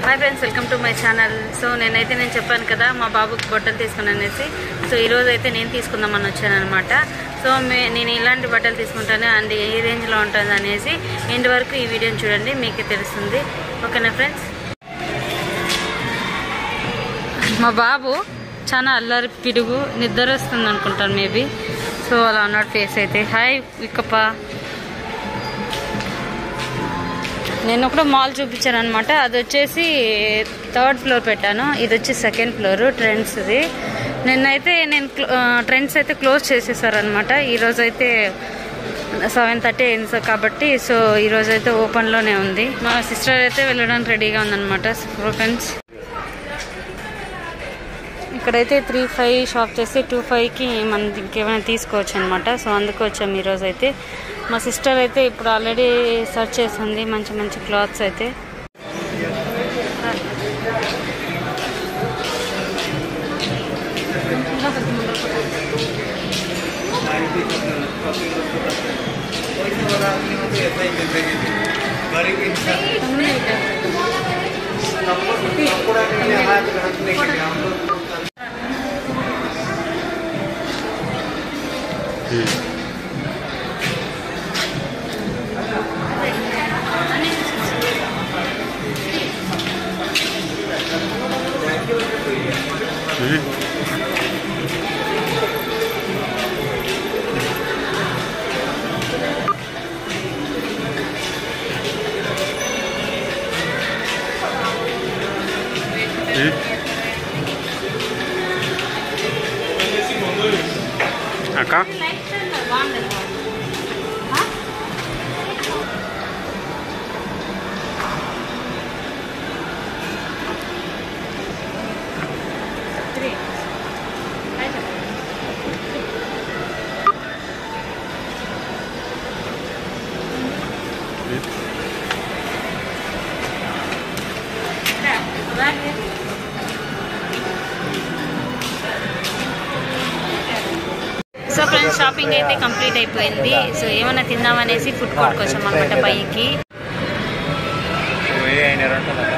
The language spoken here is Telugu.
hi friends welcome to my channel so నేనైతే నేను చెప్పాను కదా మా బాబుకి బట్టలు తీసుకున్నాను అనేసి సో ఈరోజు అయితే నేను తీసుకుందామని వచ్చాను అనమాట సో మే నేను ఇలాంటి బట్టలు తీసుకుంటాను అండ్ ఏ రేంజ్లో ఉంటుంది అనేసి ఎండ్ వరకు ఈ వీడియోని చూడండి మీకే తెలుస్తుంది ఓకేనా ఫ్రెండ్స్ మా బాబు చాలా అల్లరి పిడుగు నిద్ర వస్తుంది అనుకుంటాను మేబీ సో అలా ఉన్నాడు ఫేస్ అయితే హాయ్ విక్కప్ప నేను ఒకటి మాల్ చూపించాను అనమాట అది వచ్చేసి థర్డ్ ఫ్లోర్ పెట్టాను ఇది వచ్చి సెకండ్ ఫ్లోర్ ట్రెండ్స్ది నిన్నైతే నేను ట్రెండ్స్ అయితే క్లోజ్ చేసేసారనమాట ఈరోజు అయితే సెవెన్ థర్టీ అయింది సార్ కాబట్టి సో ఈరోజు అయితే ఓపెన్లోనే ఉంది మా సిస్టర్ అయితే వెళ్ళడానికి రెడీగా ఉందన్నమాట ఫ్రెండ్స్ ఇక్కడైతే త్రీ ఫైవ్ షాప్ చేసి టూ ఫైవ్కి మనకి ఇంకేమైనా తీసుకోవచ్చు అనమాట సో అందుకు వచ్చాం ఈరోజు అయితే మా సిస్టర్ అయితే ఇప్పుడు ఆల్రెడీ సెర్చ్ చేసింది మంచి మంచి క్లాత్స్ అయితే అక్క సో ఫ్రెండ్స్ షాపింగ్ అయితే కంప్లీట్ అయిపోయింది సో ఏమైనా తిందామనేసి ఫుడ్ కోర్ట్కి వచ్చాం అనమాట పైకి అయినారంట